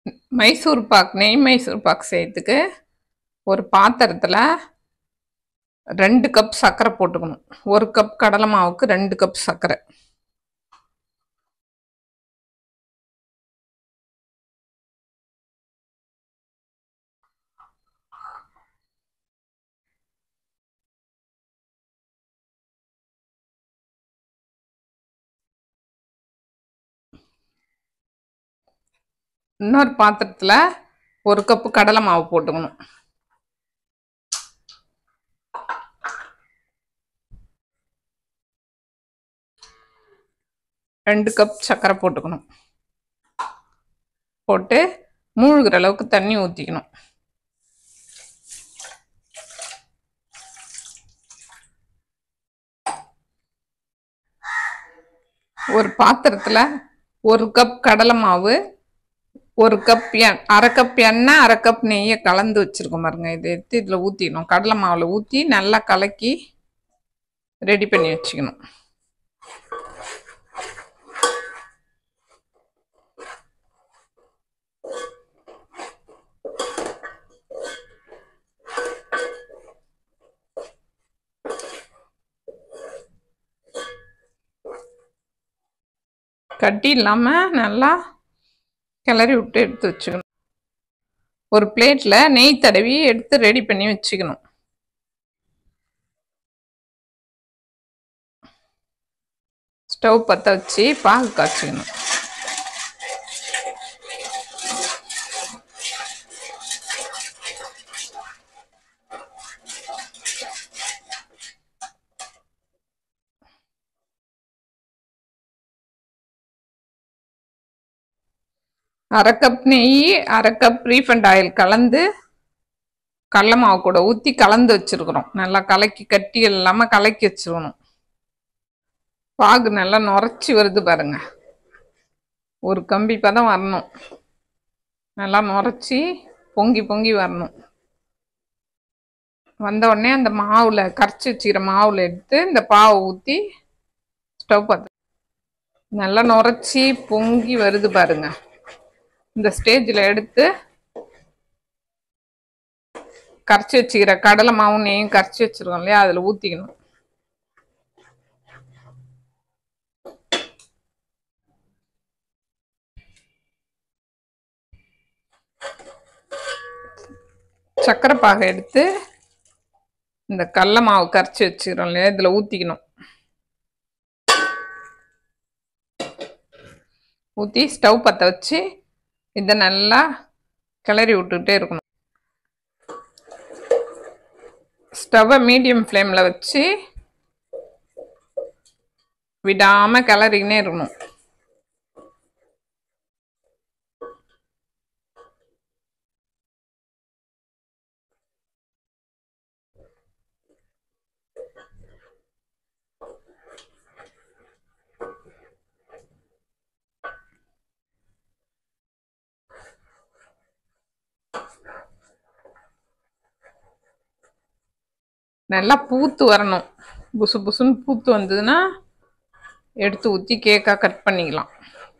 மைசூர் பாக் நெய் மைசூர் பாக் செய்யறதுக்கு ஒரு பாத்திரத்தில் ரெண்டு கப் சர்க்கரை போட்டுக்கணும் ஒரு கப் கடலை மாவுக்கு ரெண்டு கப் சர்க்கரை இன்னொரு பாத்திரத்தில் ஒரு கப்பு கடலை மாவு போட்டுக்கணும் ரெண்டு கப் சர்க்கரை போட்டுக்கணும் போட்டு மூழ்கிற அளவுக்கு தண்ணி ஊற்றிக்கணும் ஒரு பாத்திரத்தில் ஒரு கப் கடலை மாவு ஒரு கப் எண் அரை கப் எண்ணெய் அரை கப் நெய்யை கலந்து வச்சுருக்கோம் பாருங்க இதை எடுத்து இதில் ஊற்றிக்கணும் கடலை மாவில் ஊற்றி நல்லா கலக்கி ரெடி பண்ணி வச்சுக்கணும் கட்டி இல்லாமல் நல்லா கிளறி விட்டு எடுத்து வச்சுக்கணும் ஒரு பிளேட்டில் நெய் தடவி எடுத்து ரெடி பண்ணி வச்சுக்கணும் ஸ்டவ் பற்ற வச்சு பாகு காய்ச்சிக்கணும் அரை கப் நெய் அரை கப் ரீஃபண்ட் ஆயில் கலந்து கடல மாவு கூட ஊற்றி கலந்து வச்சுருக்குறோம் நல்லா கலக்கி கட்டி இல்லாமல் கலக்கி வச்சுருக்கணும் பாகு நல்லா நுரைச்சி வருது பாருங்க ஒரு கம்பி பதம் வரணும் நல்லா நுரைச்சி பொங்கி பொங்கி வரணும் வந்த உடனே அந்த மாவில் கரைச்சி வச்சுக்கிற மாவில் எடுத்து இந்த பாவை ஊற்றி ஸ்டவ் பார்த்து நல்லா நுரைச்சி பொங்கி வருது பாருங்க இந்த ஸ்டேஜில் எடுத்து கரைச்சி வச்சுக்கிற கடலை மாவும் நெய்யும் கரைச்சி வச்சிருக்கோம் இல்லையா அதில் ஊற்றிக்கணும் சர்க்கரை பாகை எடுத்து இந்த கடல மாவு கரைச்சி வச்சுக்கிறோம் இல்லையா இதில் ஊற்றிக்கணும் ஊற்றி ஸ்டவ் பற்ற வச்சு இதை நல்லா கிளறி விட்டுக்கிட்டே இருக்கணும் ஸ்டவ்வை மீடியம் ஃப்ளேமில் வச்சு விடாமல் கிளறிக்கினே இருக்கணும் நல்லா பூத்து வரணும் புசு புசுன்னு பூத்து வந்ததுன்னா எடுத்து ஊற்றி கேக்காக கட் பண்ணிக்கலாம்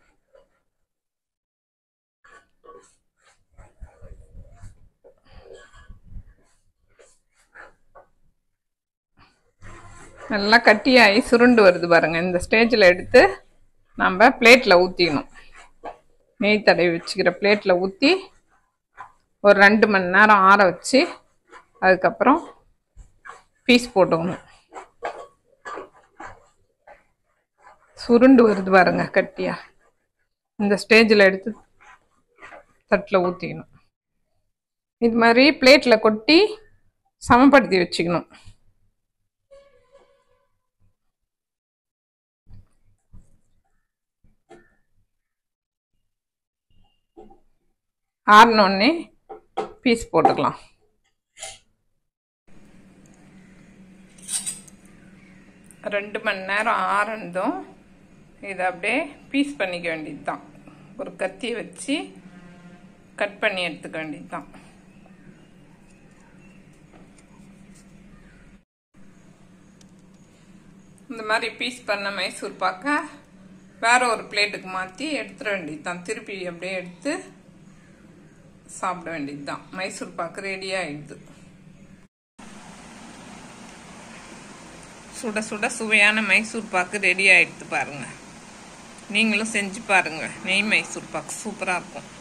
நல்லா கட்டியாகி சுருண்டு வருது பாருங்க இந்த ஸ்டேஜில் எடுத்து நம்ம பிளேட்டில் ஊற்றிக்கணும் நெய் தடவி வச்சுக்கிற பிளேட்டில் ஊற்றி ஒரு ரெண்டு மணி நேரம் ஆற வச்சு அதுக்கப்புறம் பீஸ் போட்டுக்கணும் சுருண்டு வருது பாருங்க கட்டியா இந்த ஸ்டேஜில் எடுத்து தட்டில் ஊற்றிக்கணும் இது மாதிரி பிளேட்டில் கொட்டி சமப்படுத்தி வச்சுக்கணும் ஆறினோடனே பீஸ் போட்டுக்கலாம் ரெண்டு மணி நேரம் ஆறந்ததும் இதை அப்படியே பீஸ் பண்ணிக்க வேண்டியது தான் ஒரு கத்தியை வச்சு கட் பண்ணி எடுத்துக்க வேண்டியது தான் இந்த மாதிரி பீஸ் பண்ண மைசூர் பாக்க வேற ஒரு பிளேட்டுக்கு மாற்றி எடுத்துட வேண்டியது தான் திருப்பி அப்படியே எடுத்து சாப்பிட வேண்டியது தான் மைசூர் பாக்கு ரெடி ஆயிடுது சுட சுட சுவையான மைசூர் பாக்கு ரெடி ஆயிடுது பாருங்க நீங்களும் செஞ்சு பாருங்க நெய் மைசூர் பாக்கு சூப்பராக இருக்கும்